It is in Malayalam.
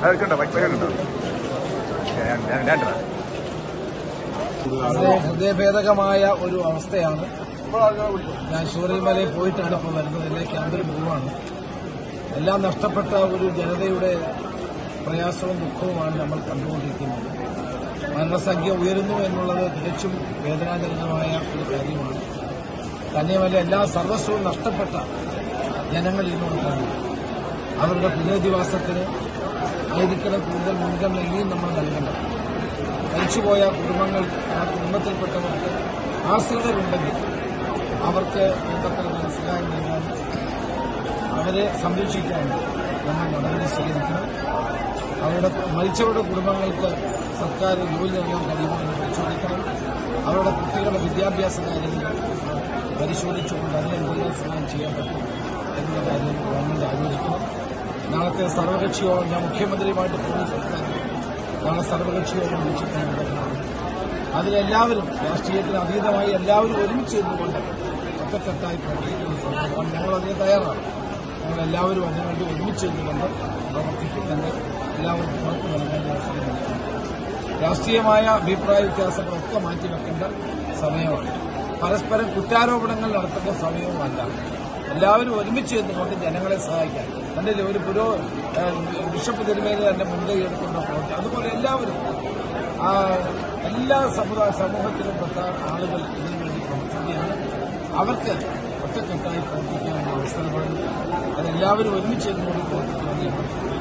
അതൊക്കെ വൈകുണ്ടോ ഞാൻ ഞാൻ ഞാൻ വളരെ ഹൃദയഭേദകമായ ഒരു അവസ്ഥയാണ് ഞാൻ ശബരിമലയിൽ പോയിട്ടാണ് ഇപ്പോൾ വരുന്നത് എല്ലാ ക്യാമ്പിൽ പോവുകയാണ് എല്ലാം നഷ്ടപ്പെട്ട ഒരു ജനതയുടെ പ്രയാസവും ദുഃഖവുമാണ് നമ്മൾ കണ്ടുകൊണ്ടിരിക്കുന്നത് മരണസംഖ്യ ഉയരുന്നു എന്നുള്ളത് തികച്ചും വേദനാജനകമായ ഒരു കാര്യമാണ് തന്നെയുമല്ല എല്ലാ സർവസ്വവും നഷ്ടപ്പെട്ട ജനങ്ങൾ ഇന്നുകൊണ്ടാണ് അവരുടെ പുനരധിവാസത്തിന് ആയിരിക്കണം കൂടുതൽ മുൻഗണന ഇനിയും നമ്മൾ നൽകേണ്ടത് മരിച്ചുപോയ കുടുംബങ്ങൾ ആ കുടുംബത്തിൽപ്പെട്ടവർക്ക് ആശ്രിതരുണ്ടെങ്കിൽ അവർക്ക് വേണ്ടത്ര ധനസഹായം നൽകാൻ അവരെ സംരക്ഷിക്കാൻ നമ്മൾ നടപടി സ്വീകരിക്കണം അവരുടെ മരിച്ചവരുടെ കുടുംബങ്ങൾക്ക് സർക്കാർ ജോലി നൽകാൻ കഴിയുമോ എന്ന് പരിശോധിക്കണം അവരുടെ കുട്ടികളുടെ വിദ്യാഭ്യാസ കാര്യങ്ങൾ പരിശോധിച്ചുകൊണ്ട് അതിന് എന്തെങ്കിലും സഹായം ചെയ്യാൻ പറ്റും എന്നുള്ള കാര്യം ഗവൺമെന്റ് ആലോചിക്കണം നാളത്തെ സർവകക്ഷി യോഗം ഞാൻ മുഖ്യമന്ത്രിയുമായിട്ട് ഫോണിൽ സംസാരിക്കും നാളെ സർവകക്ഷി യോഗം വിളിച്ചിട്ടുണ്ട് അതിലെല്ലാവരും രാഷ്ട്രീയത്തിന് അതീതമായി എല്ലാവരും ഒരുമിച്ച് നിന്നുകൊണ്ട് ഒറ്റക്കെട്ടായി പ്രവർത്തിക്കുന്ന സംഭവം ഞങ്ങൾ അതിന് തയ്യാറാണ് ഞങ്ങൾ എല്ലാവരും അതിനുവേണ്ടി ഒരുമിച്ച് നിന്നുകൊണ്ട് പ്രവർത്തിക്കുന്നുണ്ട് എല്ലാവർക്കും ഉറപ്പ് നൽകാൻ ഞാൻ ശ്രമിക്കുന്നു രാഷ്ട്രീയമായ അഭിപ്രായ വ്യത്യാസങ്ങളൊക്കെ മാറ്റിവെക്കേണ്ട സമയമാണ് പരസ്പരം കുറ്റാരോപണങ്ങൾ നടത്തേണ്ട സമയവുമല്ല എല്ലാവരും ഒരുമിച്ച് നിന്നുകൊണ്ട് ജനങ്ങളെ സഹായിക്കാൻ കണ്ടില്ലേ ഒരു പുരോ ഏഹ് ബിഷപ്പ് തിരുമേനി തന്നെ മുൻകൈ എടുക്കുന്ന പ്രവർത്തി അതുപോലെ എല്ലാവരും ആ, എല്ലാ സമുദായ സമൂഹത്തിലും പെട്ട ആളുകൾ ഇതിനു വേണ്ടി പ്രവർത്തിക്കുകയാണ് അവർക്ക് ഒറ്റക്കെട്ടായി പ്രവർത്തിക്കാനുള്ള അവസരമാണ് അതെല്ലാവരും ഒരുമിച്ച് നിന്നുകൊണ്ട് പ്രവർത്തിക്കുവാൻ ഞാൻ